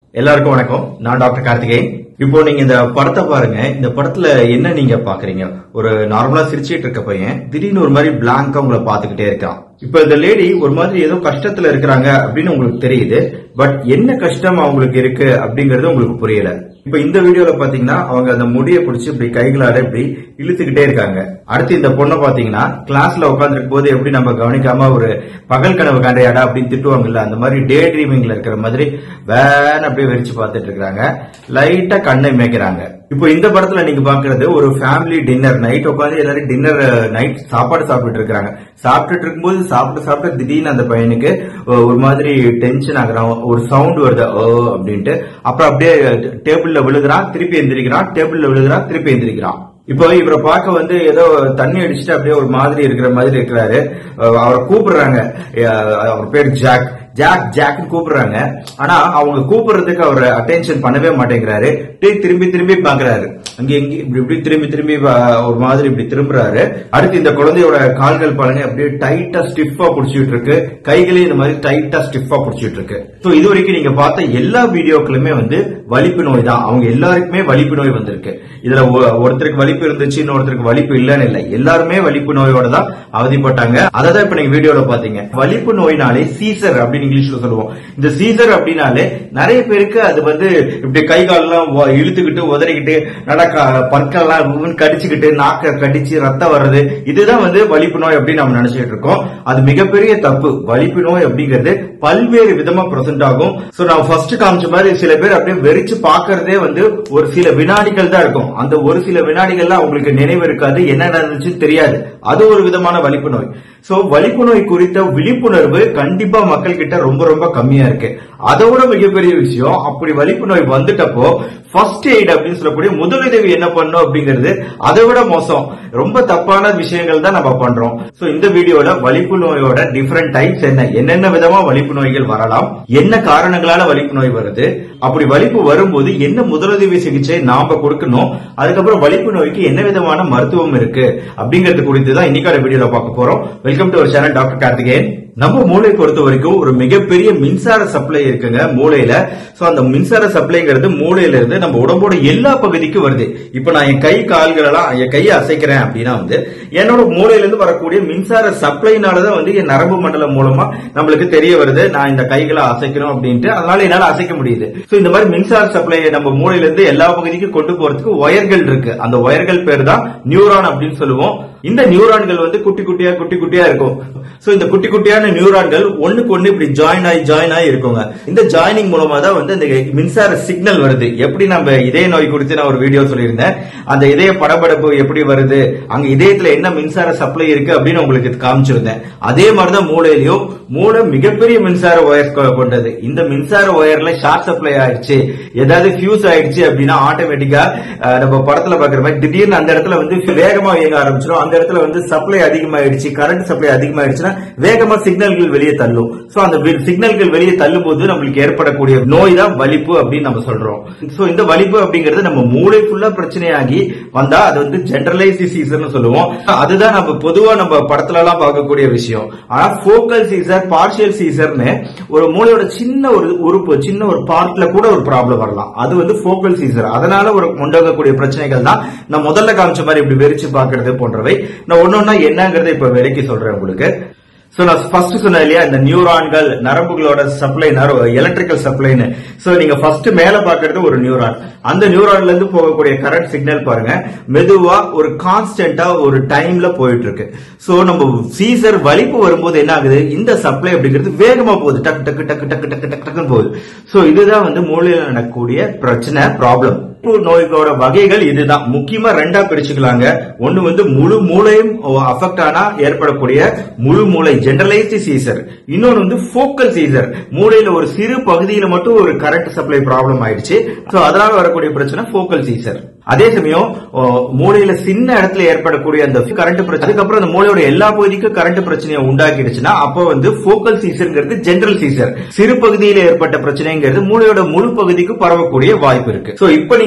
எல்லாருக்கும் வணக்கம் நான் டாக்டர் கார்த்திகேயன் இப்போ நீங்க இந்த படத்தை பாருங்க இந்த படத்துல என்ன நீங்க பாக்குறீங்க ஒரு நார்மலா சிரிச்சிட்டு இருக்க பையன் திடீர்னு ஒரு மாதிரி பிளாங்கா உங்களை பாத்துக்கிட்டே இருக்கான் இப்ப இந்த லேடி ஒரு மாதிரி ஏதோ கஷ்டத்துல இருக்கிறாங்க அப்படின்னு உங்களுக்கு தெரியுது பட் என்ன கஷ்டம் அவங்களுக்கு இருக்கு அப்படிங்கறது உங்களுக்கு புரியல இப்ப இந்த வீடியோல பாத்தீங்கன்னா அவங்க அந்த முடியை பிடிச்சி இப்படி கைகளால இப்படி இழுத்துக்கிட்டே இருக்காங்க அடுத்து இந்த பொண்ணை பாத்தீங்கன்னா கிளாஸ்ல உட்காந்துருக்கும் போது எப்படி நம்ம கவனிக்காம ஒரு பகல் கனவு கண்டையாடா அப்படின்னு திட்டுவாங்கல்ல அந்த மாதிரி டே ட்ரீமிங்ல இருக்கிற மாதிரி வேன் அப்படியே வெறிச்சு பார்த்துட்டு இருக்காங்க லைட்டா கண்ணை மேய்க்கிறாங்க இப்போ இந்த படத்துல நீங்க பாக்குறது ஒரு ஃபேமிலி டின்னர் நைட் உட்காந்து எல்லாரும் டின்னர் நைட் சாப்பாடு சாப்பிட்டு இருக்காங்க சாப்பிட்டுட்டு இருக்கும்போது சாப்பிட்டு சாப்பிட்டு திடீர்னு அந்த பையனுக்கு அஹ், ஒரு மாதிரி டென்ஷன் ஆகுறான் ஒரு சவுண்ட் வருது ஓ அப்படின்ட்டு அப்புறம் அப்படியே டேபிள்ல விழுகிறான் திருப்பி எந்திரிக்கிறான் டேபிள்ல விழுகிறான் திருப்பி எந்திரிக்கிறான் இப்போ இவரை பார்க்க வந்து ஏதோ தண்ணி அடிச்சுட்டு அப்படியே ஒரு மாதிரி இருக்கிற மாதிரி இருக்கிறாரு அஹ் அவரை கூப்பிடுறாங்க அஹ் அவர் பேர் ஜாக் ஜாக் ஜாக் கூப்பிடுறாங்க ஆனா அவங்க கூப்பிடுறதுக்கு அவர் அட்டென்ஷன் பண்ணவே மாட்டேங்கிறாரு அப்படியே திரும்பி திரும்பி பாக்குறாரு அங்க எங்க இப்படி இப்படி திரும்பி திரும்பி பா- ஒரு மாதிரி இப்படி திரும்புறாரு அடுத்து இந்த குழந்தையோட கால்கள் பாருங்க அப்படியே டைட்டா ஸ்டிஃபா புடிச்சிட்டு இருக்கு கைகளையும் இந்த மாதிரி டைட்டா ஸ்டிஃபா புடிச்சிட்டு இருக்கு சோ இது வரைக்கும் நீங்க பார்த்த எல்லா வீடியோக்களுமே வந்து வலிப்பு நோய் தான் அவங்க எல்லாருக்குமே வலிப்பு நோய் வந்திருக்கு இதுல ஒ- ஒருத்தருக்கு வலிப்பு இருந்துச்சு இன்னொருத்தருக்கு வலிப்பு இல்லன்னு இல்லை எல்லாருமே வலிப்பு நோயோட தான் அவதிப்பட்டாங்க அதை தான் இப்ப நீங்க வீடியோல பாத்தீங்க வலிப்பு நோயினாலே சீசர் அப்படின்னு இங்கிலீஷ்ல சொல்லுவோம் இந்த சீசர் அப்படின்னாலே நிறைய பேருக்கு அது வந்து இப்படி கை காலெல்லாம் வ- இழுத்துக்கிட்டு உதறிக்கிட்டு நல்லா க- பற்கெல்லாம் ஊன்னு கடிச்சுக்கிட்டு நாக்க கடிச்சு ரத்தம் வர்றது இதுதான் வந்து வலிப்பு நோய் அப்படின்னு நம்ம நினைச்சிட்டு இருக்கோம் அது மிகப்பெரிய தப்பு வலிப்பு நோய் அப்படிங்கிறது பல்வேறு விதமா பிரசன்ட் ஆகும் சோ நான் ஃபர்ஸ்ட் காமிச்ச மாதிரி சில பேர் அப்படியே வெறிச்சு பாக்குறதே வந்து ஒரு சில வினாடிகள் தான் இருக்கும் அந்த ஒரு சில வினாடிகள்ல அவங்களுக்கு நினைவு இருக்காது என்ன நடந்துச்சுன்னு தெரியாது அது ஒரு விதமான வலிப்பு நோய் சோ வலிப்பு நோய் குறித்த விழிப்புணர்வு கண்டிப்பா மக்கள் கிட்ட ரொம்ப ரொம்ப கம்மியா இருக்கு அதோட மிகப்பெரிய விஷயம் அப்படி வலிப்பு நோய் வந்துட்டப்போ ஃபர்ஸ்ட் எய்ட் அப்படின்னு சொல்லக்கூடிய முதலுதவி என்ன பண்ணும் அப்படிங்கிறது அதை விட மோசம் ரொம்ப தப்பான விஷயங்கள் தான் நம்ம பண்றோம் சோ இந்த வீடியோல வலிப்பு நோயோட டிஃபரெண்ட் டைப்ஸ் என்ன என்னென்ன விதமா வலிப்பு நோய்கள் வரலாம் என்ன காரணங்களால வலிப்பு நோய் வருது அப்படி வலிப்பு வரும்போது என்ன முதலுதவி சிகிச்சை நாம கொடுக்கணும் அதுக்கப்புறம் வலிப்பு நோய்க்கு என்ன விதமான மருத்துவம் இருக்கு அப்படிங்கறது குறித்து தான் இன்னைக்கான வீடியோல பார்க்க போறோம் welcome to our channel doctor Karthikeyan நம்ம மூளை பொறுத்த வரைக்கும் ஒரு மிகப்பெரிய மின்சார சப்ளை இருக்குங்க மூளையில சோ அந்த மின்சார சப்ளைங்கிறது மூளையில இருந்து நம்ம உடம்போட எல்லா பகுதிக்கும் வருது இப்ப நான் என் கை கால்கள் எல்லாம் என் கையை அசைக்கிறேன் அப்படின்னா வந்து என்னோட மூளையில இருந்து வரக்கூடிய மின்சார சப்ளைனாலதான் வந்து என் நரம்பு மண்டலம் மூலமா நம்மளுக்கு தெரிய வருது நான் இந்த கைகளை அசைக்கணும் அப்படின்ட்டு அதனால என்னால அசைக்க முடியுது சோ இந்த மாதிரி மின்சார சப்ளையை நம்ம மூளையில இருந்து எல்லா பகுதிக்கும் கொண்டு போறதுக்கு ஒயர்கள் இருக்கு அந்த ஒயர்கள் பேர் தான் நியூரான் அப்படின்னு சொல்லுவோம் இந்த நியூரான்கள் வந்து குட்டி குட்டியா குட்டி குட்டியா இருக்கும் சோ இந்த குட்டி குட்டியான நியூரான்கள் ஒண்ணுக்கு ஒண்ணு இப்படி ஜாயின் ஆகி ஜாயின் ஆகி இருக்குங்க இந்த ஜாயினிங் மூலமா தான் வந்து இந்த மின்சார சிக்னல் வருது எப்படி நம்ம இதய நோய் குறித்து நான் ஒரு வீடியோ சொல்லியிருந்தேன் அந்த இதய படபடப்பு எப்படி வருது அங்க இதயத்துல என்ன மின்சார சப்ளை இருக்கு அப்படின்னு உங்களுக்கு காமிச்சிருந்தேன் அதே மாதிரிதான் மூளையிலயும் மூளை மிகப்பெரிய மின்சார ஒயர் கொண்டது இந்த மின்சார ஒயர்ல ஷார்ட் சப்ளை ஆயிடுச்சு ஏதாவது ஃபியூஸ் ஆயிடுச்சு அப்படின்னா ஆட்டோமேட்டிக்கா நம்ம படத்துல பாக்குற மாதிரி திடீர்னு அந்த இடத்துல வந்து வேகமா இயங்க ஆரம்பிச்சிடும் அந்த இடத்துல வந்து சப்ளை அதிகமாயிடுச்சு கரண்ட் சப்ளை அதிகமாயிடுச்சுன்னா வேகமா சிக்னல்கள் வெளியே தள்ளும் சோ அந்த சிக்னல்கள் வெளியே தள்ளும் போது நம்மளுக்கு ஏற்படக்கூடிய நோய் தான் வலிப்பு அப்படின்னு நம்ம சொல்றோம் சோ இந்த வலிப்பு அப்படிங்கிறது நம்ம மூளை ஃபுல்லா பிரச்சனையாகி வந்தா அது வந்து ஜெனரலைஸ் சீசர்னு சொல்லுவோம் அதுதான் நம்ம பொதுவா நம்ம படத்துல எல்லாம் பார்க்கக்கூடிய விஷயம் ஆனா போக்கல் சீசர் பார்ஷியல் சீசர்னு ஒரு மூளையோட சின்ன ஒரு உறுப்பு சின்ன ஒரு பார்ட்ல கூட ஒரு ப்ராப்ளம் வரலாம் அது வந்து போக்கல் சீசர் அதனால ஒரு உண்டாகக்கூடிய பிரச்சனைகள் தான் நான் முதல்ல காமிச்ச மாதிரி இப்படி வெறிச்சு பாக்குறது போன்றவை நான் ஒன்னொன்னா என்னங்கறத இப்ப விலைக்கு சொல்றேன் உங்களுக்கு சோ நான் ஃபர்ஸ்ட் சொன்னேன் இல்லையா இந்த நியூரான்கள் நரம்புகளோட சப்ளை எலக்ட்ரிக்கல் சப்ளைன்னு சோ நீங்க ஃபர்ஸ்ட் மேல பாக்குறது ஒரு நியூரான் அந்த நியூரான்ல இருந்து போகக்கூடிய கரண்ட் சிக்னல் பாருங்க மெதுவா ஒரு கான்ஸ்டன்டா ஒரு டைம்ல போயிட்டு இருக்கு சோ நம்ம சீசர் வலிப்பு வரும்போது என்ன ஆகுது இந்த சப்ளை அப்படிங்கிறது வேகமா போகுது டக்கு டக்கு டக்கு டக்கு டக்கு டக்கு டக்குன்னு போகுது சோ இதுதான் வந்து மூளையில நடக்கக்கூடிய பிரச்சனை ப்ராப்ளம் நோய்களோட வகைகள் இதுதான் முக்கியமா ரெண்டா பிரிச்சுக்கலாங்க ஒண்ணு வந்து முழு மூளையும் அஃபெக்ட் ஆனா ஏற்படக்கூடிய முழு மூளை ஜெனரலைஸ்டு சீசர் இன்னொன்னு வந்து போக்கல் சீசர் மூளையில ஒரு சிறு பகுதியில மட்டும் ஒரு கரண்ட் சப்ளை ப்ராப்ளம் ஆயிடுச்சு சோ அதனால வரக்கூடிய பிரச்சனை போக்கல் சீசர் அதே சமயம் ஓ, மூளையில சின்ன இடத்துல ஏற்படக்கூடிய அந்த கரண்ட் பிரச்சனை அதுக்கப்புறம் அந்த மூளையோட எல்லா பகுதிக்கும் கரண்ட் பிரச்சனையை உண்டாக்கிடுச்சுன்னா அப்போ வந்து போக்கல் சீசர்ங்கிறது ஜெனரல் சீசர் சிறு பகுதியில ஏற்பட்ட பிரச்சனைங்கிறது மூளையோட முழு பகுதிக்கு பரவக்கூடிய வாய்ப்பு இருக்கு சோ இப்போ நீங்க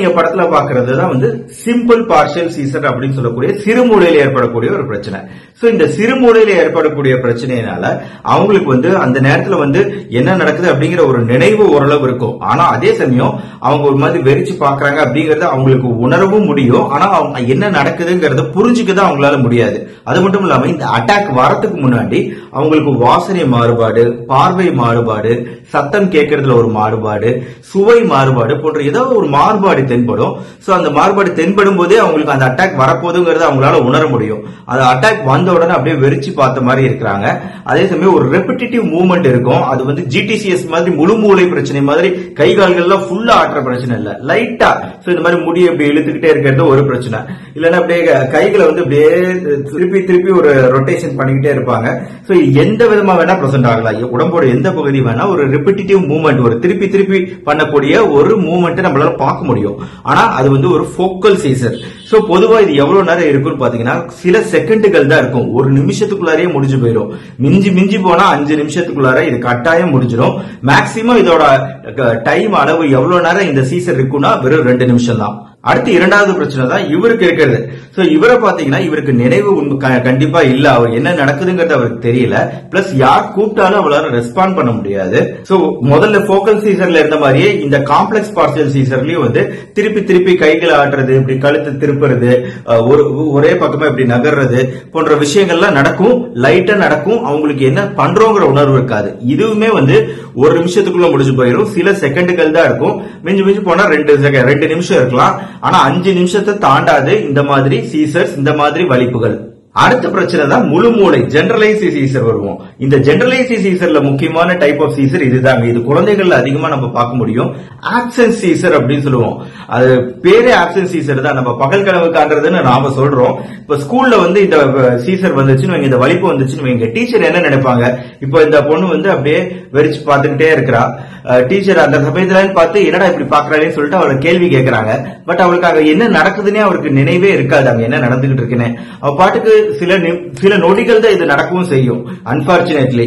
நீங்க படத்துல பாக்குறது தான் வந்து சிம்பிள் பார்ஷியல் சீசர் அப்படின்னு சொல்லக்கூடிய சிறுமூளையில ஏற்படக்கூடிய ஒரு பிரச்சனை சோ இந்த சிறுமூளையில ஏற்படக்கூடிய பிரச்சனையினால அவங்களுக்கு வந்து அந்த நேரத்துல வந்து என்ன நடக்குது அப்படிங்கிற ஒரு நினைவு ஓரளவு இருக்கும் ஆனா அதே சமயம் அவங்க ஒரு மாதிரி வெறிச்சு பாக்குறாங்க அப்படிங்கறத அவங்களுக்கு உணரவும் முடியும் ஆனா அவங்க என்ன நடக்குதுங்கிறத புரிஞ்சுக்கதான் அவங்களால முடியாது அது மட்டும் இல்லாம இந்த அட்டாக் வரத்துக்கு முன்னாடி அவங்களுக்கு வாசனை மாறுபாடு பார்வை மாறுபாடு சத்தம் கேட்கறதுல ஒரு மாறுபாடு சுவை மாறுபாடு போன்ற ஏதோ ஒரு மாறுபாடு தென்படும் சோ அந்த மாறுபாடு தென்படும் போதே அவங்களுக்கு அந்த அட்டாக் வரப்போகுதுங்கிறத அவங்களால உணர முடியும் அந்த அட்டாக் வந்த உடனே அப்படியே வெறிச்சு பார்த்த மாதிரி இருக்கிறாங்க அதே சமயம் ஒரு ரெப்பிட்டேட்டிவ் மூவ்மெண்ட் இருக்கும் அது வந்து ஜிடிசிஎஸ் மாதிரி முழு மூளை பிரச்சனை மாதிரி கை கால்கள்லாம் ஃபுல்லா ஆட்டுற பிரச்சனை இல்ல லைட்டா சோ இந்த மாதிரி முடி அப்படி இழுத்துக்கிட்டே இருக்கிறது ஒரு பிரச்சனை இல்லைன்னா அப்படியே கைகளை வந்து அப்படியே திருப்பி திருப்பி ஒரு ரொட்டேஷன் பண்ணிக்கிட்டே இருப்பாங்க சோ எந்த விதமா வேணா பிரசன்ட் ஆகலாம் உடம்போட எந்த பகுதி வேணா ஒரு ரிப்பிட்டேட்டிவ் மூவ்மெண்ட் ஒரு திருப்பி திருப்பி பண்ணக்கூடிய ஒரு மூவ்மெண்ட் நம்மளால பார்க்க முடியும் ஆனா அது வந்து ஒரு ஃபோக்கல் சீசர் சோ பொதுவா இது எவ்வளவு நேரம் இருக்குன்னு பாத்தீங்கன்னா சில செகண்டுகள் தான் இருக்கும் ஒரு நிமிஷத்துக்குள்ளாரே முடிஞ்சு போயிடும் மிஞ்சி மிஞ்சி போனா அஞ்சு நிமிஷத்துக்குள்ளார இது கட்டாயம் முடிஞ்சிடும் மேக்சிமம் இதோட டைம் அளவு எவ்வளவு நேரம் இந்த சீசர் இருக்குன்னா வெறும் ரெண்டு நிமிஷம் தான் அடுத்து இரண்டாவது பிரச்சனை தான் இவருக்கு இருக்கிறது சோ இவரை பாத்தீங்கன்னா இவருக்கு நினைவு உண்மை க- கண்டிப்பா இல்ல அவர் என்ன நடக்குதுங்கிறது அவருக்கு தெரியல பிளஸ் யார் கூப்பிட்டாலும் அவளால ரெஸ்பாண்ட் பண்ண முடியாது சோ முதல்ல போக்கல் சீசர்ல இருந்த மாதிரியே இந்த காம்ப்ளெக்ஸ் பார்சல் சீசர்லயும் வந்து திருப்பி திருப்பி கைகளை ஆட்டுறது இப்படி கழுத்து திருப்புறது அஹ், ஒரு ஒரே பக்கமா இப்படி நகர்றது போன்ற விஷயங்கள்லாம் நடக்கும் லைட்டா நடக்கும் அவங்களுக்கு என்ன பண்றோங்கிற உணர்வு இருக்காது இதுவுமே வந்து ஒரு நிமிஷத்துக்குள்ள முடிஞ்சு போயிடும் சில செகண்டுகள் தான் இருக்கும் மிஞ்சி மிஞ்சி போனா ரெண்டு செகண்ட் ரெண்டு நிமிஷம் இருக்கலாம் ஆனா அஞ்சு நிமிஷத்தை தாண்டாது இந்த மாதிரி சீசர்ஸ் இந்த மாதிரி வலிப்புகள் அடுத்த பிரச்சனை தான் முழு மூளை ஜெனரலைஸ் சீசர் வருவோம் இந்த ஜெனரலைஸ் சீசர்ல முக்கியமான டைப் ஆஃப் சீசர் இதுதாங்க இது குழந்தைகள்ல அதிகமா நம்ம பார்க்க முடியும் ஆப்சன்ஸ் சீசர் அப்படின்னு சொல்லுவோம் அது பேரே ஆப்சன்ஸ் சீசர் தான் நம்ம பகல் கனவு காண்றதுன்னு நாம சொல்றோம் இப்ப ஸ்கூல்ல வந்து இந்த சீசர் வந்துச்சுன்னு வைங்க, இந்த வலிப்பு வந்துச்சுன்னு வைங்க டீச்சர் என்ன நினைப்பாங்க இப்போ இந்த பொண்ணு வந்து அப்படியே வெறிச்சு பார்த்துக்கிட்டே இருக்கிறா டீச்சர் அந்த சமயத்துல பார்த்து என்னடா இப்படி பாக்குறாளேன்னு சொல்லிட்டு அவளை கேள்வி கேட்கறாங்க பட் அவளுக்கு அங்க என்ன நடக்குதுன்னே அவருக்கு நினைவே இருக்காது அங்க என்ன நடந்துகிட்டு இருக்குன்னு அவ பாட்டுக்கு சில நி- சில நொடிகள் தான் இது நடக்கவும் செய்யும் அன்பார்ச்சுனேட்லி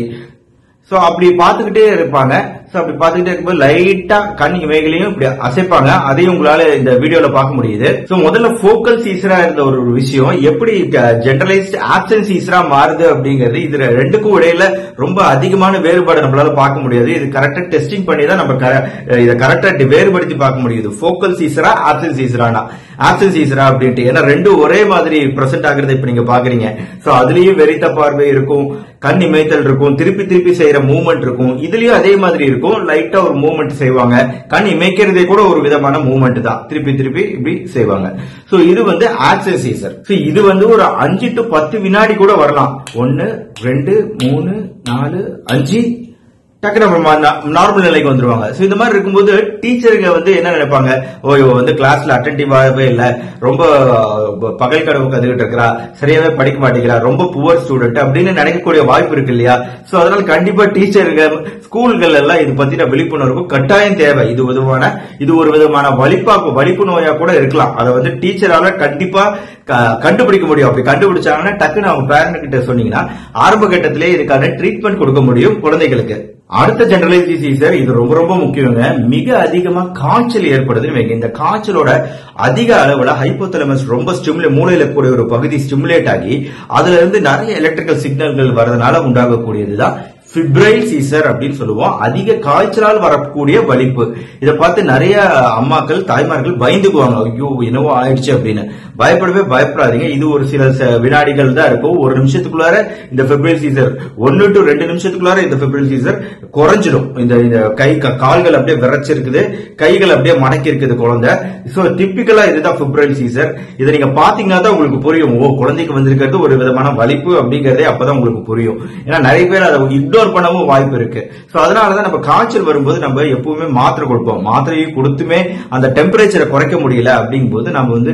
சோ அப்படி பார்த்துக்கிட்டே இருப்பாங்க சோ அப்படி பார்த்துக்கிட்டே இருக்கும்போது லைட்டா கண் இமைகளையும் இப்படி அசைப்பாங்க அதையும் உங்களால இந்த வீடியோல பார்க்க முடியுது சோ முதல்ல ஃபோக்கல் சீசரா இருந்த ஒரு ஒரு விஷயம் எப்படி ஜெனரலைஸ்ட் ஆப்சன்ட் சீசரா மாறுது அப்படிங்கிறது இது ரெண்டுக்கும் இடையில ரொம்ப அதிகமான வேறுபாடு நம்மளால பார்க்க முடியாது இது கரெக்டா டெஸ்டிங் பண்ணி தான் நம்ம கர- இதை கரெக்டா வேறுபடுத்தி பார்க்க முடியுது ஃபோக்கல் சீசரா ஆப்சன்ட் சீசரானா ஆப்சன்ட் சீசரா அப்படின்ட்டு ஏன்னா ரெண்டும் ஒரே மாதிரி பிரசன்ட் ஆகுறத இப்ப நீங்க பாக்குறீங்க சோ அதுலயும் வெறித்த பார்வை இருக்கும் கண் இமைத்தல் இருக்கும் திருப்பி திருப்பி செய்யற மூவ்மெண்ட் இருக்கும் இதுலயும் அதே மாதிரி இருக்கும் லைட்டா ஒரு மூவ்மெண்ட் செய்வாங்க கண் இமைக்கிறதே கூட ஒரு விதமான மூவ்மெண்ட் தான் திருப்பி திருப்பி இப்படி செய்வாங்க சோ இது வந்து ஆக்சன் சீசர் சோ இது வந்து ஒரு அஞ்சு டு பத்து வினாடி கூட வரலாம் ஒன்னு ரெண்டு மூணு நாலு அஞ்சு டக்கு நம்ம நார்மல் நிலைக்கு வந்துருவாங்க சோ இந்த மாதிரி இருக்கும்போது டீச்சருங்க வந்து என்ன நினைப்பாங்க ஓ இவ வந்து கிளாஸ்ல அட்டன்டிவாகவே இல்ல ரொம்ப அஹ், பகல் கனவு கத்துக்கிட்டு இருக்கிறா சரியாவே படிக்க மாட்டேங்கிறா ரொம்ப புவர் ஸ்டூடெண்ட் அப்படின்னு நினைக்கக்கூடிய வாய்ப்பு இருக்கு இல்லையா சோ அதனால கண்டிப்பா டீச்சருங்க ஸ்கூல்கள் எல்லாம் இது பத்தின விழிப்புணர்வு கட்டாயம் தேவை இது விதமான இது ஒரு விதமான வலிப்பா வலிப்பு நோயா கூட இருக்கலாம் அதை வந்து டீச்சரால கண்டிப்பா க- கண்டுபிடிக்க முடியும் அப்படி கண்டுபிடிச்சாங்கன்னா டக்குன்னு அவங்க பேரண்ட் கிட்ட சொன்னீங்கன்னா ஆரம்ப கட்டத்திலே இதுக்கான ட்ரீட்மெண்ட் கொடுக்க முடியும் குழந்தைகளுக்கு அடுத்த ஜெனரலைஸ் டிசீசர் இது ரொம்ப ரொம்ப முக்கியங்க மிக அதிகமா காய்ச்சல் ஏற்படுதுன்னு வைங்க இந்த காய்ச்சலோட அதிக அளவுல ஹைப்போதலமஸ் ரொம்ப ஸ்டிமுலே மூளையில கூடிய ஒரு பகுதி ஸ்டிமுலேட் ஆகி அதுல இருந்து நிறைய எலக்ட்ரிக்கல் சிக்னல்கள் வரதுனால உண்டாகக்கூடியதுதான் பிப்ரைல் சீசர் அப்படின்னு சொல்லுவோம் அதிக காய்ச்சலால் வரக்கூடிய வலிப்பு இதை பார்த்து நிறைய அம்மாக்கள் தாய்மார்கள் பயந்துக்குவாங்க ஐயோ என்னவோ ஆயிடுச்சு அப்படின்னு பயப்படவே பயப்படாதீங்க இது ஒரு சில ச- வினாடிகள் தான் இருக்கும் ஒரு நிமிஷத்துக்குள்ளார இந்த பிப்ரைல் சீசர் ஒன்னு டு ரெண்டு நிமிஷத்துக்குள்ளார இந்த பிப்ரைல் சீசர் குறைஞ்சிடும் இந்த இந்த கை க- கால்கள் அப்படியே விரைச்சிருக்குது கைகள் அப்படியே மடக்கி இருக்குது குழந்தை சோ டிப்பிக்கலா இதுதான் பிப்ரைல் சீசர் இதை நீங்க பாத்தீங்கன்னா தான் உங்களுக்கு புரியும் ஓ குழந்தைக்கு வந்திருக்கிறது ஒரு விதமான வலிப்பு அப்படிங்கறதே அப்பதான் உங்களுக்கு புரியும் ஏன்னா நிறைய பேர் அதை இக்னோர் பண்ணவும் வாய்ப்பு இருக்கு சோ அதனாலதான் நம்ம காய்ச்சல் வரும்போது நம்ம எப்பவுமே மாத்திரை கொடுப்போம் மாத்திரையை கொடுத்துமே அந்த டெம்பரேச்சரை குறைக்க முடியல அப்படிங்கும்போது நம்ம வந்து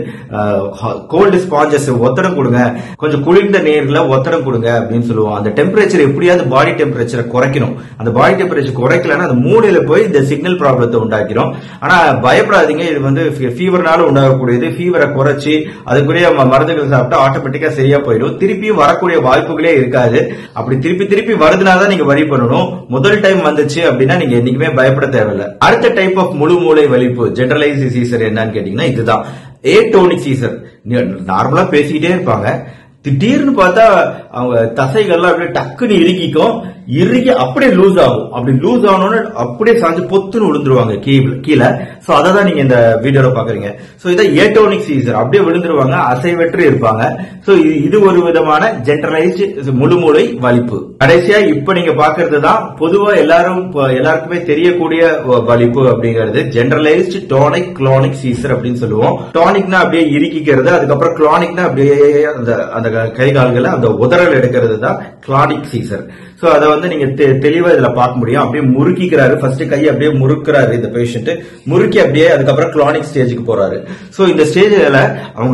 கோல்டு ஸ்பாஞ்சஸ் ஒத்தடம் கொடுங்க கொஞ்சம் குளிர்ந்த நீர்ல ஒத்தடம் கொடுங்க அப்படின்னு சொல்லுவோம் அந்த டெம்பரேச்சர் எப்படியாவது பாடி டெம்பரேச்சரை குறைக்கணும் அந்த பாடி டெம்பரேச்சர் குறைக்கலன்னா அந்த மூளையில போய் இந்த சிக்னல் ப்ராப்ளத்தை உண்டாக்கிறோம் ஆனா பயப்படாதீங்க இது வந்து ஃபீவர்னால உண்டாகக்கூடியது ஃபீவரை குறைச்சி அதுக்குரிய ம- மருந்துகள் சாப்பிட்டா ஆட்டோமேட்டிக்கா சரியா போயிடும் திருப்பியும் வரக்கூடிய வாய்ப்புகளே இருக்காது அப்படி திருப்பி திருப்பி வருதுனால தான் நீங்க வரி பண்ணணும் முதல் டைம் வந்துச்சு அப்படின்னா நீங்க என்னைக்குமே பயப்பட தேவையில்ல அடுத்த டைப் ஆஃப் முழு மூளை வலிப்பு ஜெனரலைஸ் சீசர் என்னன்னு கேட்டீங்கன்னா இதுதான் ஏடோனிக் சீசர் நார்மலா பேசிக்கிட்டே இருப்பாங்க திடீர்னு பார்த்தா அவங்க தசைகள்லாம் அப்படியே டக்குன்னு இறுக்கிக்கும் இறுக்கி அப்படியே லூஸ் ஆகும் அப்படி லூஸ் ஆனோன்னு அப்படியே சாஞ்சு பொத்துன்னு விழுந்துருவாங்க கீழே கீழே சோ அதை தான் நீங்க இந்த வீடியோல பாக்குறீங்க சோ இதை ஏட்டோனிக் சீசர் அப்படியே விழுந்துருவாங்க அசைவற்று இருப்பாங்க சோ இது ஒரு விதமான ஜென்ரலைஸ்டு முழுமூளை வலிப்பு கடைசியா இப்ப நீங்க பாக்குறது தான் பொதுவா எல்லாரும் இப்ப எல்லாருக்குமே தெரியக்கூடிய வ- வலிப்பு அப்படிங்கிறது ஜென்ரலைஸ்டு டோனிக் குளோனிக் சீசர் அப்படின்னு சொல்லுவோம் டானிக்னா அப்படியே இறுக்கிக்கிறது அதுக்கப்புறம் குளானிக்னா அப்படியே அந்த அந்த கை கால்களை அந்த உதறல் எடுக்கிறது தான் கிளானிக் சீசர் சோ அதை வந்து நீங்க தெ- தெளிவா இதுல பார்க்க முடியும் அப்படியே முறுக்கிக்கிறாரு ஃபர்ஸ்ட் கையை அப்படியே முறுக்குறாரு இந்த பேஷண்ட் முறுக்கி அப்படியே அதுக்கப்புறம் கிளானிக் ஸ்டேஜுக்கு போறாரு சோ இந்த ஸ்டேஜ்ல அவங்க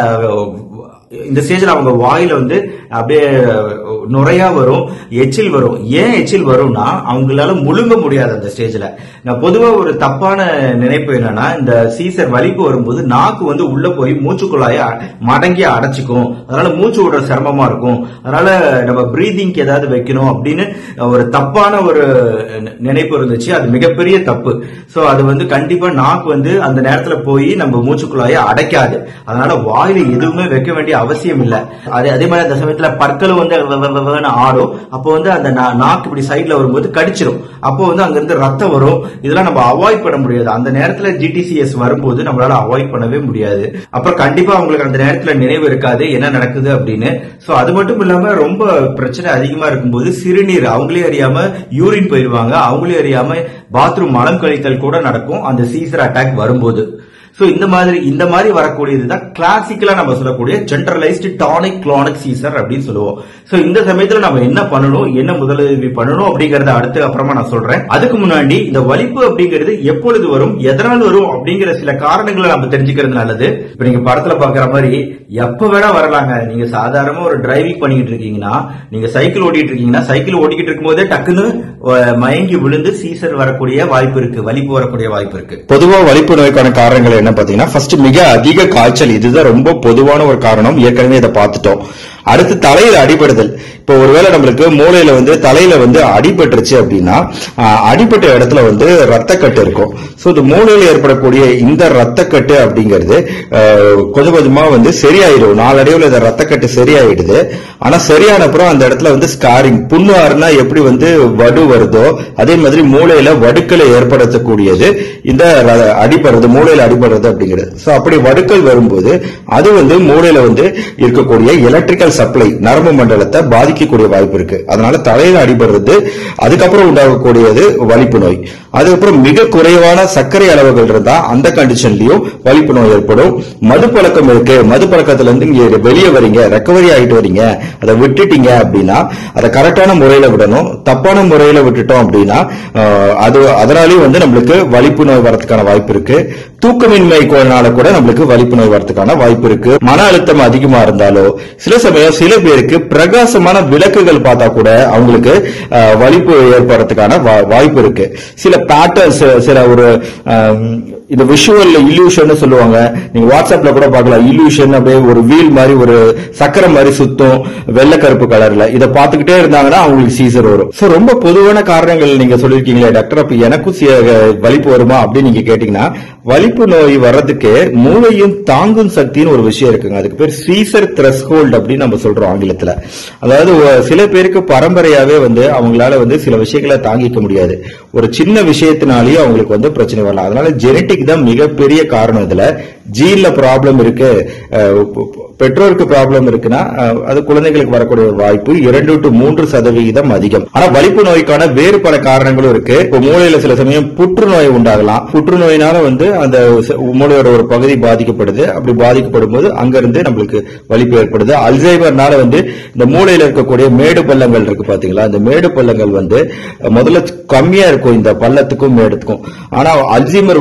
க- இந்த ஸ்டேஜ்ல அவங்க வாயில வந்து அப்படியே நுரையா வரும் எச்சில் வரும் ஏன் எச்சில் வரும்னா அவங்களால முழுங்க முடியாது அந்த ஸ்டேஜ்ல நான் பொதுவா ஒரு தப்பான நினைப்பு என்னன்னா இந்த சீசர் வலிப்பு வரும்போது நாக்கு வந்து உள்ள போய் மூச்சுக்குழாய அ- மடங்கி அடைச்சிக்கும் அதனால மூச்சு விடுற சிரமமா இருக்கும் அதனால நம்ம பிரீதிங்க்கு ஏதாவது வைக்கணும் அப்படின்னு ஒரு தப்பான ஒரு நி- நினைப்பு இருந்துச்சு அது மிகப்பெரிய தப்பு சோ அது வந்து கண்டிப்பா நாக்கு வந்து அந்த நேரத்துல போய் நம்ம மூச்சுக்குழாய அடைக்காது அதனால வாயில எதுவுமே வைக்க வேண்டிய அவசியம் இல்ல அதே அதே மாதிரி அந்த சமயத்துல பற்களும் வந்து வ- வ- வ- வன்னு ஆடும் அப்போ வந்து அந்த நா- நாக்கு இப்படி சைடுல வரும்போது கடிச்சிரும் அப்போ வந்து அங்க இருந்து ரத்தம் வரும் இதெல்லாம் நம்ம அவாய்ட் பண்ண முடியாது அந்த நேரத்துல ஜிடிசிஎஸ் வரும்போது நம்மளால அவாய்ட் பண்ணவே முடியாது அப்புறம் கண்டிப்பா அவங்களுக்கு அந்த நேரத்துல நினைவு இருக்காது என்ன நடக்குது அப்படின்னு சோ அது மட்டும் இல்லாம ரொம்ப பிரச்சனை அதிகமா இருக்கும்போது சிறுநீர் அவங்களே அறியாம யூரின் போயிருவாங்க அவங்களே அறியாம பாத்ரூம் மலம் கழித்தல் கூட நடக்கும் அந்த சீசர் அட்டாக் வரும்போது சோ இந்த மாதிரி இந்த மாதிரி வரக்கூடியதுதான் கிளாசிக்கலா நம்ம சொல்லக்கூடிய ஜென்ரலைஸ்டு டானிக் குளானிக் சீசர் அப்படின்னு சொல்லுவோம் சோ இந்த சமயத்துல நம்ம என்ன பண்ணணும் என்ன முதலுதவி பண்ணணும் அப்படிங்கறத அடுத்து அப்புறமா நான் சொல்றேன் அதுக்கு முன்னாடி இந்த வலிப்பு அப்படிங்கிறது எப்பொழுது வரும் எதனால் வரும் அப்படிங்கிற சில காரணங்களை நம்ம தெரிஞ்சுக்கிறது நல்லது இப்ப நீங்க படத்துல பாக்குற மாதிரி எப்ப வேணா வரலாங்க நீங்க சாதாரணமா ஒரு டிரைவிங் பண்ணிட்டு இருக்கீங்கன்னா நீங்க சைக்கிள் ஓட்டிட்டு இருக்கீங்கன்னா சைக்கிள் ஓட்டிக்கிட்டு இருக்கும்போதே டக்குன்னு அஹ், மயங்கி விழுந்து சீசர் வரக்கூடிய வாய்ப்பு இருக்கு வலிப்பு வரக்கூடிய வாய்ப்பு இருக்கு பொதுவா வலிப்பு நோய்க்கான காரணங்கள் என்ன பாத்தீங்கன்னா ஃபர்ஸ்ட் மிக அதிக காய்ச்சல் இதுதான் ரொம்ப பொதுவான ஒரு காரணம் ஏற்கனவே இதை பார்த்துட்டோம் அடுத்து தலையில அடிபடுதல் இப்போ ஒருவேளை நம்மளுக்கு மூளையில வந்து தலையில வந்து அடிபட்டுருச்சு அப்படின்னா ஆஹ், அடிபட்ட இடத்துல வந்து ரத்தக்கட்டு இருக்கும் ஸோ இந்த மூளையில ஏற்படக்கூடிய இந்த ரத்தக்கட்டு அப்படிங்கிறது ஆஹ், கொஞ்சம் கொஞ்சமா வந்து சரியாயிடும் நாளடைவுல இந்த ரத்தக்கட்டு சரியாயிடுது ஆனா சரியான அப்புறம் அந்த இடத்துல வந்து ஸ்காரிங் புண்ணு ஆறுனா எப்படி வந்து வடு வருதோ அதே மாதிரி மூளையில வடுக்களை ஏற்படுத்தக்கூடியது இந்த ர- அடிபடுறது மூளையில அடிபடுறது அப்படிங்கிறது சோ அப்படி வடுக்கள் வரும்போது அது வந்து மூளையில வந்து இருக்கக்கூடிய எலக்ட்ரிக்கல் சப்ளை நரம்பு மண்டலத்தை பாதிக்கக்கூடிய வாய்ப்பு இருக்கு அதனால தலையில அடிபடுறது அதுக்கப்புறம் உண்டாகக்கூடியது வலிப்பு நோய் அதுக்கப்புறம் மிக குறைவான சர்க்கரை அளவுகள் இருந்தா அந்த கண்டிஷன்லயும் வலிப்பு நோய் ஏற்படும் மது பழக்கம் இருக்கு மது பழக்கத்துல இருந்து நீங்க வெளியே வரீங்க ரெக்கவரி ஆயிட்டு வரீங்க அதை விட்டுட்டீங்க அப்படின்னா அதை கரெக்டான முறையில விடணும் தப்பான முறையில விட்டுட்டோம் அப்படின்னா ஆஹ், அது அதனாலயும் வந்து நம்மளுக்கு வலிப்பு நோய் வரதுக்கான வாய்ப்பு இருக்கு தூக்கமின்மை கோயினால கூட நம்மளுக்கு வலிப்பு நோய் வரதுக்கான வாய்ப்பு இருக்கு மன அழுத்தம் அதிகமா இருந்தாலோ சில சமயம் சில பேருக்கு பிரகாசமான விளக்குகள் பார்த்தா கூட அவங்களுக்கு ஆஹ், வலிப்பு ஏற்படுறதுக்கான வா- வாய்ப்பு இருக்கு சில பேட்டர்ன்ஸ் சில ஒரு ஆம், இந்த விஷுவல் இல்லூஷன் சொல்லுவாங்க நீங்க வாட்ஸ்அப்ல கூட பார்க்கலாம் இல்லூஷன் அப்படியே ஒரு வீல் மாதிரி ஒரு சக்கரம் மாதிரி சுத்தும் வெள்ளை கருப்பு கலர்ல இதை பார்த்துக்கிட்டே இருந்தாங்கன்னா அவங்களுக்கு சீசர் வரும் சோ ரொம்ப பொதுவான காரணங்கள் நீங்க சொல்லிருக்கீங்களே டாக்டர் அப்ப எனக்கும் சி- வலிப்பு வருமா அப்படின்னு நீங்க கேட்டீங்கன்னா வலிப்பு நோய் வர்றதுக்கு மூளையும் தாங்கும் சக்தின்னு ஒரு விஷயம் இருக்குங்க அதுக்கு பேர் சீசர் த்ரெஸ்ஹோல்ட் அப்படின்னு நம்ம சொல்றோம் ஆங்கிலத்துல அதாவது ஒ- சில பேருக்கு பரம்பரையாவே வந்து அவங்களால வந்து சில விஷயங்களை தாங்கிக்க முடியாது ஒரு சின்ன விஷயத்தினாலேயும் அவங்களுக்கு வந்து பிரச்சனை வரலாம் அதனால ஜெனட்டிக் தான் மிகப்பெரிய காரணம் இதுல ஜீன்ல ப்ராப்ளம் இருக்கு அஹ், பெற்றோருக்கு ப்ராப்ளம் இருக்குன்னா அஹ், அது குழந்தைகளுக்கு வரக்கூடிய ஒரு வாய்ப்பு இரண்டு டு மூன்று சதவிகிதம் அதிகம் ஆனா வலிப்பு நோய்க்கான வேறு பல காரணங்களும் இருக்கு இப்போ மூளையில சில சமயம் புற்றுநோய் உண்டாகலாம் புற்றுநோயினால வந்து அந்த ச- மூளையோட ஒரு பகுதி பாதிக்கப்படுது அப்படி பாதிக்கப்படும் போது அங்கிருந்து நம்மளுக்கு வலிப்பு ஏற்படுது அல்சைமர்னால வந்து இந்த மூளையில இருக்கக்கூடிய மேடு பள்ளங்கள் இருக்கு பாத்தீங்களா அந்த மேடு பள்ளங்கள் வந்து அஹ், முதல்ல கம்மியா இருக்கும் இந்த பள்ளத்துக்கும் மேடுக்கும் ஆனா அல்சைமர் வரும்போது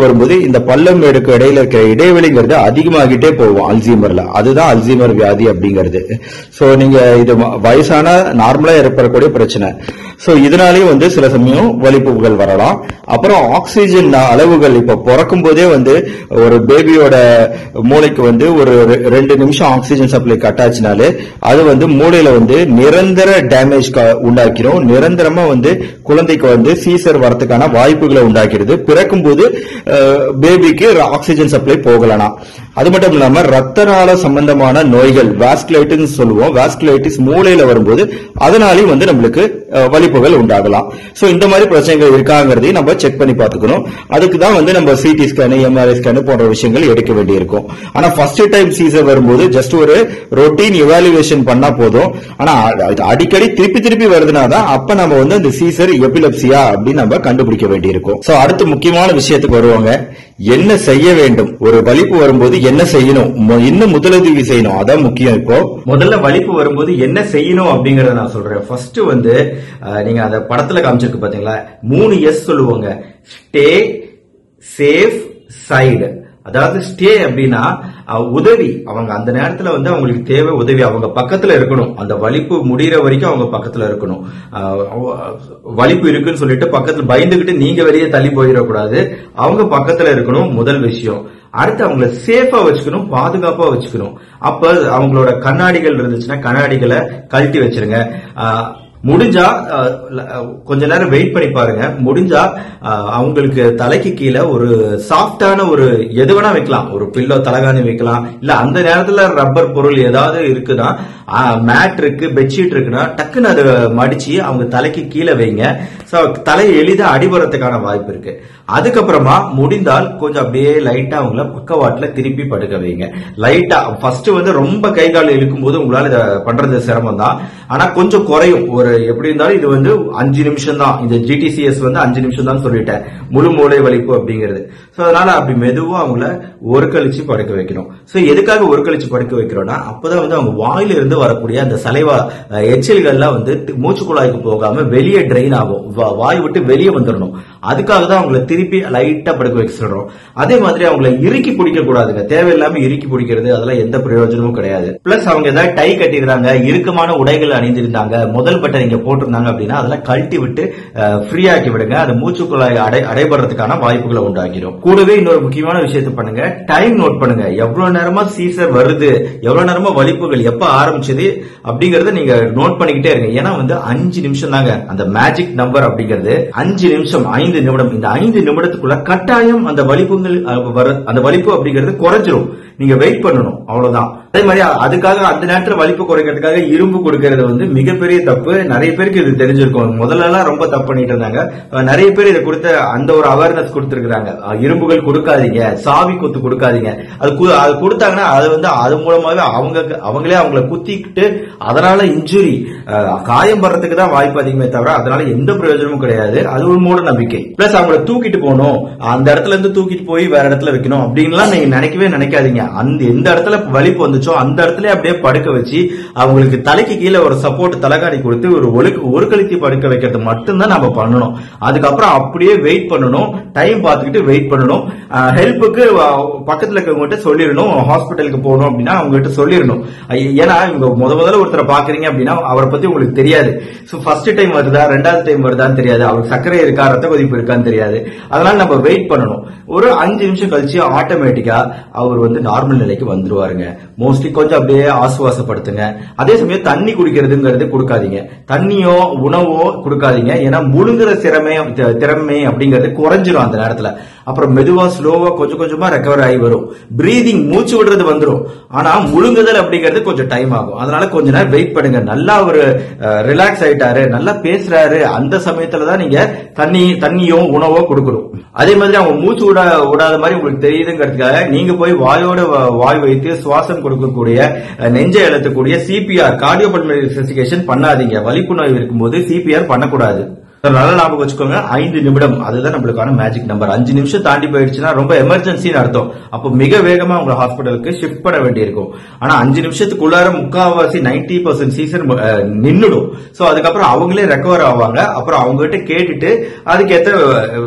இந்த பள்ளம் எடுக்க இடையில இருக்கிற இடைவெளிங்கிறது அதிகமாகிட்டே போகும் அல்சீமர்ல அதுதான் அல்சீமர் வியாதி அப்படிங்கிறது சோ நீங்க இது வ- வயசான நார்மலா ஏற்படக்கூடிய பிரச்சனை சோ இதனாலேயும் வந்து சில சமயம் வலிப்புகள் வரலாம் அப்புறம் ஆக்சிஜன் அளவுகள் இப்ப பிறக்கும் போதே வந்து ஒரு பேபியோட மூளைக்கு வந்து ஒரு ரெ- ரெண்டு நிமிஷம் ஆக்சிஜன் சப்ளை கட் ஆச்சுனாலே அது வந்து மூளையில வந்து நிரந்தர டேமேஜ் உண்டாக்கிரும் நிரந்தரமா வந்து குழந்தைக்கு வந்து சீசர் வரதுக்கான வாய்ப்புகளை உண்டாக்கிறது பிறக்கும் போது பேபிக்கு ஆக்சிஜன் சப்ளை போகலனா அது மட்டும் இல்லாம ரத்த நாள சம்பந்தமான நோய்கள் வாஸ்குலைட்டிஸ் சொல்லுவோம் வாஸ்குலைட்டிஸ் மூளையில வரும்போது அதனாலையும் வந்து நம்மளுக்கு அஹ், வலிப்புகள் உண்டாகலாம் சோ இந்த மாதிரி பிரச்சனைகள் இருக்காங்கிறதையும் நம்ம செக் பண்ணி பார்த்துக்கணும் அதுக்கு தான் வந்து நம்ம சிடி ஸ்கேனு எம்ஆர்ஐ ஸ்கேனு போன்ற விஷயங்கள் எடுக்க வேண்டியிருக்கும் ஆனா ஃபர்ஸ்ட் டைம் சீசர் வரும்போது ஜஸ்ட் ஒரு ரொட்டீன் எவாலுவேஷன் பண்ணா போதும் ஆனா அ- அது அடிக்கடி திருப்பி திருப்பி வருதுனா தான் அப்ப நம்ம வந்து அந்த சீசர் எபிலப்சியா அப்படின்னு நம்ம கண்டுபிடிக்க வேண்டியிருக்கும் சோ அடுத்து முக்கியமான விஷயத்துக்கு வருவாங்க என்ன செய்ய வேண்டும் ஒரு வலிப்பு வரும்போது என்ன செய்யணும் மு- இன்னும் முதலுதவி செய்யணும் அதான் முக்கியம் இப்போ முதல்ல வலிப்பு வரும்போது என்ன செய்யணும் அப்படிங்கறத நான் சொல்றேன் ஃபர்ஸ்ட் வந்து அஹ், நீங்க அந்த படத்துல காமிச்சிருக்கு பாத்தீங்களா மூணு எஸ் சொல்லுவாங்க ஸ்டே சேஃப் சைடு அதாவது ஸ்டே அப்படின்னா அஹ், உதவி அவங்க அந்த நேரத்துல வந்து அவங்களுக்கு தேவை உதவி அவங்க பக்கத்துல இருக்கணும் அந்த வலிப்பு முடியிற வரைக்கும் அவங்க பக்கத்துல இருக்கணும் அஹ், அவ- வலிப்பு இருக்குன்னு சொல்லிட்டு பக்கத்துல பயந்துகிட்டு நீங்க வெளியே தள்ளி போயிடக்கூடாது அவங்க பக்கத்துல இருக்கணும் முதல் விஷயம் அடுத்து அவங்கள சேஃபா வச்சுக்கணும் பாதுகாப்பா வச்சுக்கணும் அப்ப அவங்களோட கண்ணாடிகள் இருந்துச்சுன்னா கண்ணாடிகளை கழட்டி வச்சிருங்க ஆஹ், முடிஞ்சா ஆஹ், ல- கொஞ்ச நேரம் வெயிட் பண்ணி பாருங்க முடிஞ்சா ஆஹ், அவங்களுக்கு தலைக்கு கீழே ஒரு சாஃப்டான ஒரு எது வேணா வைக்கலாம் ஒரு பில்லோ தலகாணி வைக்கலாம் இல்ல அந்த நேரத்துல ரப்பர் பொருள் ஏதாவது இருக்குன்னா மேட் இருக்கு பெட்ஷீட் இருக்குன்னா டக்குன்னு அதை மடிச்சு அவங்க தலைக்கு கீழே வைங்க சோ தலை எளிதா அடிபடுறதுக்கான வாய்ப்பு இருக்கு அதுக்கப்புறமா முடிந்தால் கொஞ்சம் அப்படியே லைட்டா அவங்கள பக்கவாட்டுல திருப்பி படுக்க வைங்க லைட்டா ஃபர்ஸ்ட் வந்து ரொம்ப கை கால் இழுக்கும் போது உங்களால இதை பண்றது சிரமம் தான் ஆனா கொஞ்சம் குறையும் ஒரு எப்படி இருந்தாலும் இது வந்து அஞ்சு நிமிஷம் தான் இந்த ஜிடிசிஎஸ் வந்து அஞ்சு நிமிஷம் தான் சொல்லிட்டேன் முழு மூளை வலிப்பு அப்படிங்கிறது சோ அதனால அப்படி மெதுவா அவங்கள ஒரு கழிச்சு படுக்க வைக்கணும் சோ எதுக்காக ஒரு கழிச்சு படுக்க வைக்கிறோம்னா அப்பதான் வந்து அவங்க வாயில இருந்து வரக்கூடிய அந்த சலைவா அஹ், எச்சில்கள்லாம் வந்து தி- மூச்சு குழாய்க்கு போகாம வெளியே ட்ரெயின் ஆகும் வா- வாய் விட்டு வெளியே வந்துடணும் அதுக்காக தான் அவங்கள திருப்பி லைட்டா படுக்க வைக்க சொல்றோம் அதே மாதிரி அவங்கள இறுக்கி பிடிக்க கூடாதுங்க தேவையில்லாம இறுக்கி பிடிக்கிறது அதெல்லாம் எந்த பிரயோஜனமும் கிடையாது பிளஸ் அவங்க ஏதாவது டை கட்டியிருந்தாங்க இறுக்கமான உடைகள் அணிந்திருந்தாங்க முதல் பட்டை நீங்க போட்டிருந்தாங்க அப்படின்னா அதெல்லாம் கழட்டி விட்டு ஃப்ரீ ஆக்கி விடுங்க அது மூச்சு குழாய் அடை அடைபடுறதுக்கான வாய்ப்புகளை உண்டாக்கிடும் கூடவே இன்னொரு முக்கியமான விஷயத்தை பண்ணுங்க டைம் நோட் பண்ணுங்க எவ்வளவு நேரமா சீசர் வருது எவ்வளவு நேரமா வலிப்புகள் எப்ப ஆரம்பிச்சது அப்படிங்கறத நீங்க நோட் பண்ணிக்கிட்டே இருங்க ஏன்னா வந்து அஞ்சு நிமிஷம் தாங்க அந்த மேஜிக் நம்பர் அப்படிங்கிறது அஞ்சு நிமிஷம் ஐந்து நிமிடம் இந்த ஐந்து நிமிடத்துக்குள்ள கட்டாயம் அந்த வலிப்புகள் அஹ், வர- அந்த வலிப்பு அப்படிங்கிறது குறைஞ்சிரும் நீங்க வெயிட் பண்ணணும் அவ்வளவுதான் அதே மாதிரி அ- அதுக்காக அந்த நேரத்துல வலிப்பு குறைக்கிறதுக்காக இரும்பு கொடுக்கறது வந்து மிகப்பெரிய தப்பு நிறைய பேருக்கு இது தெரிஞ்சிருக்கும் முதல்ல எல்லாம் ரொம்ப தப்பு பண்ணிட்டு இருந்தாங்க அஹ், நிறைய பேர் இதை கொடுத்த அந்த ஒரு அவேர்னஸ் கொடுத்திருக்காங்க அஹ், இரும்புகள் கொடுக்காதீங்க சாவி குத்து கொடுக்காதீங்க அது கு- அது கொடுத்தாங்கன்னா அது வந்து அது மூலமாவே அவங்க அவங்களே அவங்கள குத்திக்கிட்டு அதனால இன்ஜுரி காயம் படுறதுக்கு தான் வாய்ப்பு அதிகமே தவிர அதனால எந்த பிரயோஜனமும் கிடையாது அது ஒரு மூட நம்பிக்கை பிளஸ் அவங்கள தூக்கிட்டு போகணும் அந்த இடத்துல இருந்து தூக்கிட்டு போய் வேற இடத்துல வைக்கணும் அப்படின்லாம் நீங்க நினைக்கவே நினைக்காதீங்க அந்த எந்த இடத்துல வலிப்பு வந்துச்சோ அந்த இடத்துல அப்படியே படுக்க வச்சு அவங்களுக்கு தலைக்கு கீழே ஒரு சப்போர்ட் தலைகாணி கொடுத்து ஒரு ஒழுக்கு ஒரு கழித்து படுக்க வைக்கிறது மட்டும்தான் நம்ம பண்ணணும் அதுக்கப்புறம் அப்படியே வெயிட் பண்ணணும் டைம் பார்த்துக்கிட்டு வெயிட் பண்ணணும் ஹெல்ப்புக்கு பக்கத்துல இருக்கவங்ககிட்ட சொல்லிடணும் ஹாஸ்பிட்டலுக்கு போகணும் அப்படின்னா அவங்க கிட்ட சொல்லிடணும் ஐ- ஏன்னா இவங்க முத முதல்ல ஒருத்தரை பாக்குறீங்க அப்படின்னா அவரை பத்தி உங்களுக்கு தெரியாது சோ ஃபர்ஸ்ட் டைம் வருதா ரெண்டாவது டைம் வருதான்னு தெரியாது அவருக்கு சர்க்கரை இருக்கா ரத்த கொதிப்பு இருக்கான்னு தெரியாது அதனால நம்ம வெயிட் பண்ணணும் ஒரு அஞ்சு நிமிஷம் கழிச்சு ஆட்டோமேட்டிக்கா அவர் வந்து நார்மல் நிலைக்கு வந்துருவாருங்க மோஸ்ட்லி கொஞ்சம் அப்படியே ஆசுவாசப்படுத்துங்க அதே சமயம் தண்ணி குடிக்கிறதுங்கிறது கொடுக்காதீங்க தண்ணியோ உணவோ கொடுக்காதீங்க ஏன்னா முழுங்குற திறமை தி- திறமை அப்படிங்கிறது குறைஞ்சிரும் அந்த நேரத்துல அப்புறம் மெதுவா ஸ்லோவா கொஞ்சம் கொஞ்சமா ரெக்கவர் ஆகி வரும் பிரீதிங் மூச்சு விடுறது வந்துரும் ஆனா முழுங்குதல் அப்படிங்கிறது கொஞ்சம் டைம் ஆகும் அதனால கொஞ்ச நேரம் வெயிட் பண்ணுங்க நல்லா ஒரு ரிலாக்ஸ் ஆயிட்டாரு நல்லா பேசுறாரு அந்த சமயத்துல தான் நீங்க தண்ணி தண்ணியோ உணவோ கொடுக்கணும் அதே மாதிரி அவங்க மூச்சு விட விடாத மாதிரி உங்களுக்கு தெரியுதுங்கிறதுக்காக நீங்க போய் வாயோட வ- வாய் வைத்து சுவாசம் கொடுக்கக்கூடிய அஹ், நெஞ்சை அழுத்தக்கூடிய சிபிஆர் கார்டியோ பல்மனரி பண்ணாதீங்க வலிப்பு நோய் இருக்கும்போது சிபிஆர் பண்ணக்கூடாது நல்ல ஞாபகம் வச்சுக்கோங்க ஐந்து நிமிடம் அதுதான் நம்மளுக்கான மேஜிக் நம்பர் அஞ்சு நிமிஷம் தாண்டி போயிடுச்சுன்னா ரொம்ப எமர்ஜென்சின்னு அர்த்தம் அப்போ மிக வேகமா உங்க ஹாஸ்பிட்டலுக்கு ஷிஃப்ட் பண்ண வேண்டியிருக்கும் ஆனா அஞ்சு நிமிஷத்துக்குள்ளார முக்காவாசி நைன்டி பர்சன்ட் சீசன் நின்னுடும் சோ அதுக்கப்புறம் அவங்களே ரெக்கவர் ஆவாங்க அப்புறம் அவங்க கிட்ட கேட்டுட்டு அதுக்கேற்ற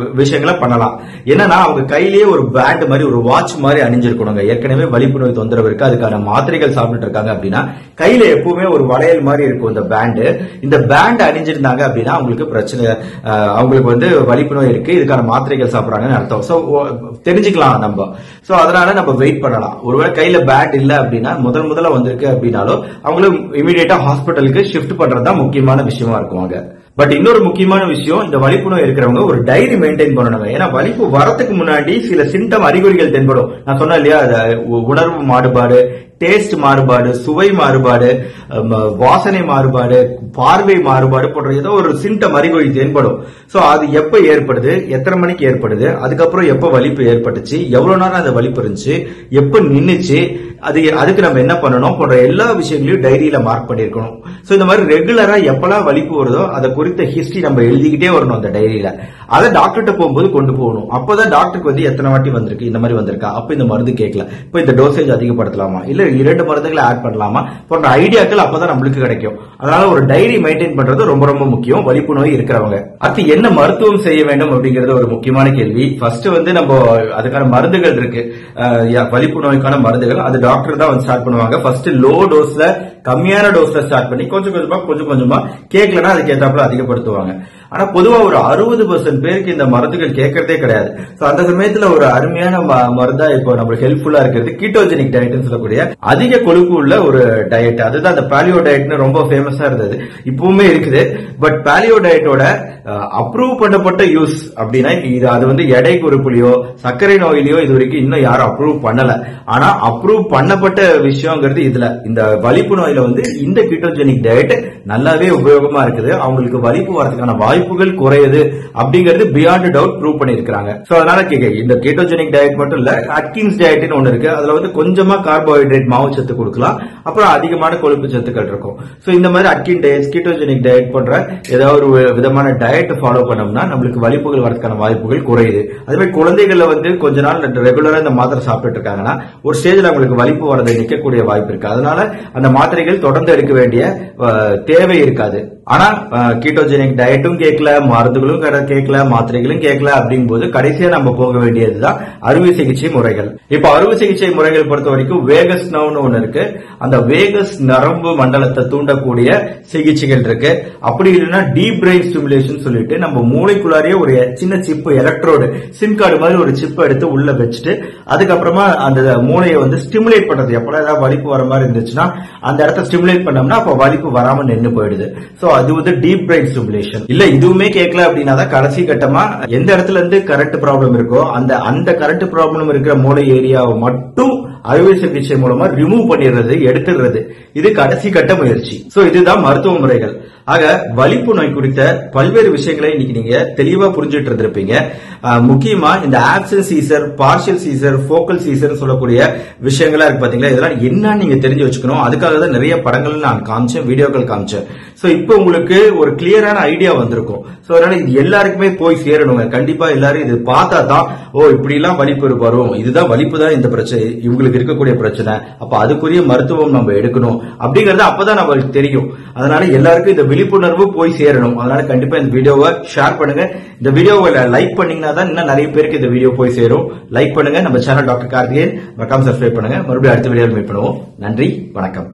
விஷயங்களை பண்ணலாம் என்னன்னா அவங்க கையிலேயே ஒரு பேண்ட் மாதிரி ஒரு வாட்ச் மாதிரி அணிஞ்சிருக்கணுங்க ஏற்கனவே வலிப்பு நோய் தொந்தரவு இருக்கு அதுக்கான மாத்திரைகள் சாப்பிட்டு இருக்காங்க அப்படின்னா கையில எப்பவுமே ஒரு வளையல் மாதிரி இருக்கும் இந்த பேண்டு இந்த பேண்ட் அணிஞ்சிருந்தாங்க அப்படின்னா அவங்களுக்கு பிரச்சனை அஹ், அவங்களுக்கு வந்து வலிப்பு நோய் இருக்கு இதுக்கான மாத்திரைகள் சாப்பிடுறாங்கன்னு அர்த்தம் சோ தெரிஞ்சுக்கலாம் நம்ம சோ அதனால நம்ம வெயிட் பண்ணலாம் ஒருவேளை கையில பேண்ட் இல்ல அப்படின்னா முதல் முதல்ல வந்திருக்கு அப்படின்னாலும் அவங்களும் இமீடியட்டா ஹாஸ்பிட்டலுக்கு ஷிஃப்ட் பண்றது தான் முக்கியமான விஷயமா இருக்கும் அங்க பட் இன்னொரு முக்கியமான விஷயம் இந்த வலிப்பு நோய் இருக்கிறவங்க ஒரு டைரி மெயின்டைன் பண்ணணுங்க ஏன்னா வலிப்பு வரதுக்கு முன்னாடி சில சிம்டம் அறிகுறிகள் தென்படும் நான் சொன்னேன் இல்லையா அது உ- உணர்வு மாறுபாடு டேஸ்ட் மாறுபாடு சுவை மாறுபாடு அம், வாசனை மாறுபாடு பார்வை மாறுபாடு போன்ற ஏதோ ஒரு சிம்டம் அறிகுறி தென்படும் சோ அது எப்ப ஏற்படுது எத்தனை மணிக்கு ஏற்படுது அதுக்கப்புறம் எப்ப வலிப்பு ஏற்பட்டுச்சு எவ்வளவு நேரம் அந்த வலிப்பு இருந்துச்சு எப்ப நின்னுச்சு அது அதுக்கு நம்ம என்ன பண்ணணும் போன்ற எல்லா விஷயங்களையும் டைரியில மார்க் பண்ணிருக்கணும் சோ இந்த மாதிரி ரெகுலரா எப்பெல்லாம் வலிப்பு வருதோ அதை குறித்த ஹிஸ்டரி நம்ம எழுதிக்கிட்டே வரணும் அந்த டைரியில அதை டாக்டர்கிட்ட போகும்போது கொண்டு போகணும் அப்பதான் டாக்டருக்கு வந்து எத்தனை வாட்டி வந்திருக்கு இந்த மாதிரி வந்திருக்கா அப்ப இந்த மருந்து கேட்கல இப்ப இந்த டோசேஜ் அதிகப்படுத்தலாமா இல்ல இரண்டு மருந்துகளை ஆட் பண்ணலாமா போன்ற ஐடியாக்கள் அப்பதான் நம்மளுக்கு கிடைக்கும் அதனால ஒரு டைரி மெயின்டைன் பண்றது ரொம்ப ரொம்ப முக்கியம் வலிப்பு நோய் இருக்கிறவங்க அடுத்து என்ன மருத்துவம் செய்ய வேண்டும் அப்படிங்கிறது ஒரு முக்கியமான கேள்வி ஃபர்ஸ்ட் வந்து நம்ம அதுக்கான மருந்துகள் இருக்கு அஹ், யா- வலிப்பு நோய்க்கான மருந்துகள் அது டாக்டர் தான் வந்து ஸ்டார்ட் பண்ணுவாங்க ஃபர்ஸ்ட் லோ டோஸ்ல கம்மியான டோஸ்ல ஸ்டார்ட் பண்ணி கொஞ்சம் கொஞ்சமா கொஞ்சம் கொஞ்சமா கேட்கலன்னா அதுக்கு ஏத்தாப்புல அதிகப்படுத்துவாங்க ஆனா பொதுவா ஒரு அறுபது பர்சன்ட் பேருக்கு இந்த மருந்துகள் கேட்கறதே கிடையாது சோ அந்த சமயத்துல ஒரு அருமையான ம- மருந்தா இப்போ நம்மளுக்கு ஹெல்ப்ஃபுல்லா இருக்கிறது கீட்டோஜெனிக் டயட்னு சொல்லக்கூடிய அதிக கொழுப்பு உள்ள ஒரு டயட் அதுதான் அந்த பாலியோ டயட்னு ரொம்ப ஃபேமஸா இருந்தது இப்பவுமே இருக்குது பட் பாலியோ டயட்டோட அப்ரூவ் பண்ணப்பட்ட யூஸ் அப்படின்னா இது அது வந்து எடை குறைப்புலயோ சர்க்கரை நோயிலையோ இது வரைக்கும் இன்னும் யாரும் அப்ரூவ் பண்ணல ஆனா அப்ரூவ் பண்ணப்பட்ட விஷயங்கிறது இதுல இந்த வலிப்பு நோயில வந்து இந்த கீட்டோஜெனிக் டயட் நல்லாவே உபயோகமா இருக்குது அவங்களுக்கு வலிப்பு வரதுக்கான வாய்ப்புகள் குறையுது அப்படிங்கிறது பியாண்ட் டவுட் ப்ரூவ் பண்ணிருக்காங்க சோ அதனால கேக்க இந்த கீட்டோஜெனிக் டயட் மட்டும் இல்ல அட்கின்ஸ் டயட்னு ஒண்ணு இருக்கு அதுல வந்து கொஞ்சமா கார்போஹைட்ரேட் மாவு சத்து கொடுக்கலாம் அப்புறம் அதிகமான கொழுப்பு சத்துக்கள் இருக்கும் சோ இந்த மாதிரி அட்கின் டயட் கீட்டோஜெனிக் டயட் போன்ற ஏதாவது ஒரு விதமான டயட் ஃபாலோ பண்ணோம்னா நம்மளுக்கு வலிப்புகள் வரதுக்கான வாய்ப்புகள் குறையுது அதே மாதிரி குழந்தைகள்ல வந்து கொஞ்ச நாள் ரெகுலரா இந்த மாத்திரை சாப்பிட்டு இருக்காங்கன்னா ஒரு ஸ்டேஜ்ல அவங்களுக்கு வலிப்பு வரதை நிக்கக்கூடிய வாய்ப்பு இருக்கு அதனால அந்த மாத்திரைகள் தொடர்ந்து எடுக்க வேண்டிய அஹ், தேவை இருக்காது ஆனா கீட்டோஜெனிக் டயட்டும் கேட்கல மருந்துகளும் கட- கேட்கல மாத்திரைகளும் கேட்கல அப்படிங்கும்போது கடைசியா நம்ம போக வேண்டியதுதான் அறுவை சிகிச்சை முறைகள் இப்ப அறுவை சிகிச்சை முறைகள் பொறுத்த வரைக்கும் வேகஸ் நவுன்னு ஒண்ணு இருக்கு அந்த வேகஸ் நரம்பு மண்டலத்தை தூண்டக்கூடிய சிகிச்சைகள் இருக்கு அப்படி இல்லைன்னா டீப் பிரெயின் ஸ்டிமுலேஷன் சொல்லிட்டு நம்ம மூளைக்குள்ளாரியே ஒரு சின்ன சிப்பு எலக்ட்ரோடு சிம் கார்டு மாதிரி ஒரு சிப் எடுத்து உள்ள வச்சுட்டு அதுக்கப்புறமா அந்த மூளையை வந்து ஸ்டிமுலேட் பண்றது எப்படா ஏதாவது வலிப்பு வர மாதிரி இருந்துச்சுன்னா அந்த இடத்த ஸ்டிமுலேட் பண்ணோம்னா அப்ப வலிப்பு வராம நின்னு போயிடுது சோ அது வந்து டீப் பிரெயின் ஸ்டிமுலேஷன் இல்ல இதுவுமே கேட்கல அப்படின்னா தான் கடைசி கட்டமா எந்த இடத்துல இருந்து கரண்ட் ப்ராப்ளம் இருக்கோ அந்த அந்த கரண்ட் ப்ராப்ளம் இருக்கிற மூளை ஏரியாவை மட்டும் அறுவை சிகிச்சை மூலமா ரிமூவ் பண்ணிடுறது எடுத்துடுறது இது கடைசி கட்ட முயற்சி சோ இதுதான் மருத்துவ முறைகள் ஆக வலிப்பு நோய் குறித்த பல்வேறு விஷயங்களை இன்னைக்கு நீங்க தெளிவா புரிஞ்சுட்டு இருந்திருப்பீங்க ஆஹ், முக்கியமா இந்த absence seizure partial seizure focal seizure சொல்லக்கூடிய விஷயங்களா இருக்கு பாத்தீங்களா இதெல்லாம் என்னன்னு நீங்க தெரிஞ்சு வச்சுக்கணும் அதுக்காக தான் நிறைய படங்கள் நான் காமிச்சேன் வீடியோக்கள் காமிச்சேன் சோ இப்போ உங்களுக்கு ஒரு கிளியரான ஐடியா வந்திருக்கும் சோ அதனால இது எல்லாருக்குமே போய் சேரணுங்க கண்டிப்பா எல்லாரும் இது பார்த்தா தான் ஓ இப்படி எல்லாம் வலிப்பு வரும் இதுதான் வலிப்பு தான் இந்த பிரச்சனை இவங்களுக்கு இருக்கக்கூடிய பிரச்சனை அப்ப அதுக்குரிய மருத்துவம் நம்ம எடுக்கணும் அப்படிங்கறது அப்பதான் நம்மளுக்கு தெரியும் அதனால எல்லாருக்கும் இந்த விழிப்புணர்வு போய் சேரணும் அதனால கண்டிப்பா இந்த வீடியோவை ஷேர் பண்ணுங்க இந்த வீடியோவை லைக் பண்ணீங்கன்னா தான் இன்னும் நிறைய பேருக்கு இந்த வீடியோ போய் சேரும் லைக் பண்ணுங்க நம்ம சேனல் டாக்டர் கார்த்திகேயன் மறக்காம சப்ஸ்கிரைப் பண்ணுங்க மறுபடியும் அடுத்த வீடியோவில் மீட் பண்ணுவோம் நன்றி வணக்கம்